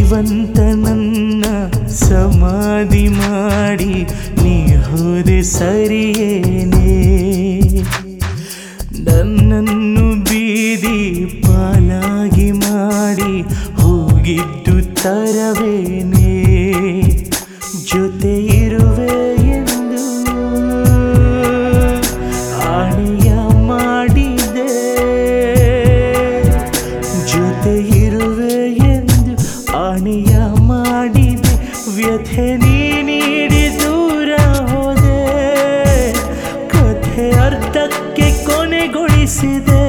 ಜೀವಂತ ನನ್ನ ಸಮಾಧಿ ಮಾಡಿ ನೀ ಹೋದೆ ಸರಿಯೇನೆ ನನ್ನನ್ನು ಬೀದಿ ಪಾಲಾಗಿ ಮಾಡಿ ಹೋಗಿದ್ದು ತರವೇನೆ ಜೊತೆ ಇರುವೆ ಎಂದು ಆಣೆಯ ಮಾಡಿದೆ ಜೊತೆ ಇರುವೆ ಎಂದು ಆಣೆಯ ಮಾಡಿದೆ ವ್ಯಥೆ ನೀ ನೀಡಿ ದೂರ ಹೋದೆ ಕಥೆ ಅರ್ಧಕ್ಕೆ ಕೊನೆಗೊಳಿಸಿದೆ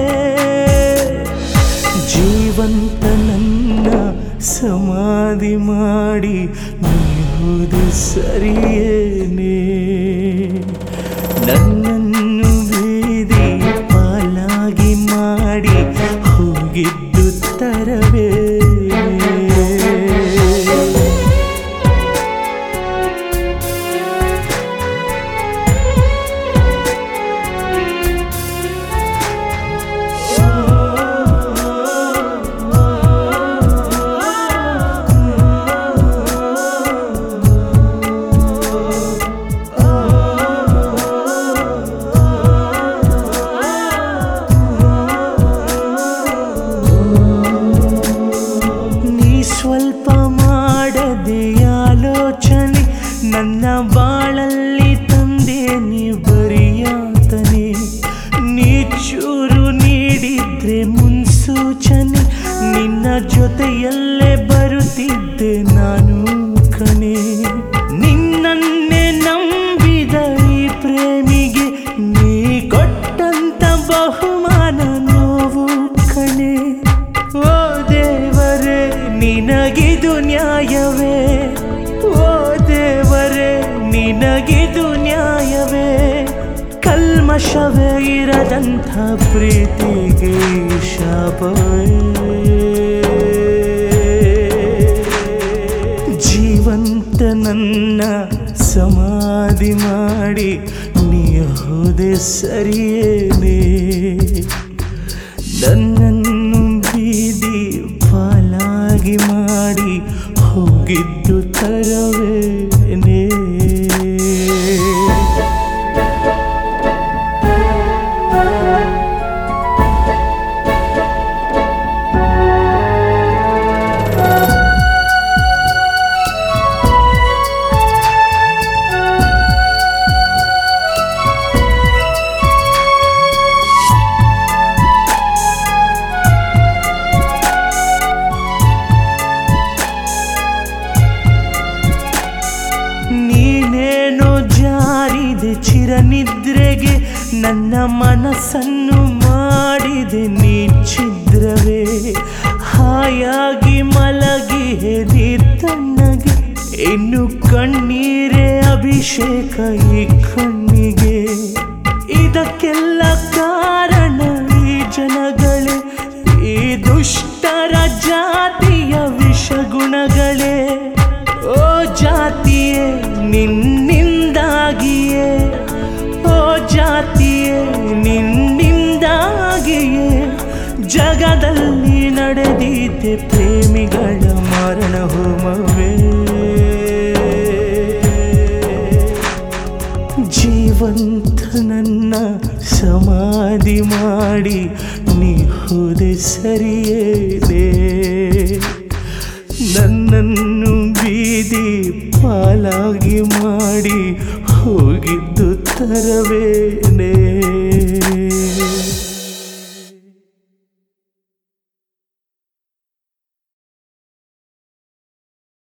ಜೀವಂತ ನನ್ನ ಸಮಾಧಿ ಮಾಡಿ ನೀವುದು ಸರಿಯೇನೆ ನನ್ನನ್ನು ಬೀದಿ ಪಾಲಾಗಿ ಮಾಡಿ ಹೋಗಿದ್ದು ತರವೇ ನೀ ಸ್ವಲ್ಪ ಮಾಡದೆ ಆಲೋಚನೆ ನನ್ನ ಬಾಳಲ್ಲಿ ತಂದೆ ನೀ ಬರಿಯಾತನೆ ನೀ ಚೂರು ನೀಡಿದ್ರೆ ಮುನ್ಸೂಚನೆ ನಿನ್ನ ಜೊತೆಯಲ್ಲೇ ಬರುತ್ತಿದ್ದೆ ನಾನು ಕಣೆ ನಿನ್ನನ್ನೇ ನಂಬಿದ ಈ ಪ್ರೇಮಿಗೆ ನೀ ಕೊಟ್ಟಂತ ಬಹುಮಾನ ನೋವು ಕಣೆ ಓ ದೇವರೇ ನಿನಗಿದು ನ್ಯಾಯವೇ ಓ ದೇವರೇ ನಿನಗಿದು ನ್ಯಾಯವೇ ಕಲ್ಮಶವೇ ಇರದಂಥ ಪ್ರೀತಿಗೆ ಶಾಪವೇ ಜೀವಂತ ನನ್ನ ಸಮಾಧಿ ಮಾಡಿ ನೀ ಹೋದೆ ಸರಿಯೇನೆ ನನ್ನನ್ನು ಬೀದಿ ಪಾಲಾಗಿ ಮಾಡಿ ಹೋಗಿದ್ದು ತರವೇನೆ ನೀನೇನೋ ಜಾರಿದೆ ಚಿರನಿದ್ರೆಗೆ ನನ್ನ ಮನಸ್ಸನ್ನು ಮಾಡಿದೆ ನೀ ಛಿದ್ರವೇ ಹಾಯಾಗಿ ಮಲಗಿಹೆ ನೀ ತಣ್ಣಗೆ ಇನ್ನು ಕಣ್ಣೀರೇ ಅಭಿಷೇಕ ಈ ಕಣ್ಣಿಗೆ ಇದಕ್ಕೆಲ್ಲ ಕಾರಣ ಈ ಜನಗಳೇ ಈ ದುಷ್ಟರ ಜಾತಿಯ ವಿಷಗುಣಗಳೇ ಓ ಜಾತಿಯೇ ನಿನ್ನಿಂದಾಗಿಯೇ ಓ ಜಾತಿಯೇ ನಿನ್ನಿಂದಾಗಿಯೇ ಜಗದಲ್ಲಿ ನಡೆದಿದ್ದೆ ಪ್ರೇಮಿಗಳ ಮರಣ ಹೋಮವೇ ಜೀವಂತ ನನ್ನ ಸಮಾಧಿ ಮಾಡಿ ನೀ ಹೋದೆ ಸರಿಯೇನೆ ನನ್ನನ್ನು ಬೀದಿ ಪಾಲಾಗಿ ಮಾಡಿ ಹೋಗಿದ್ದು ತರವೇನೆ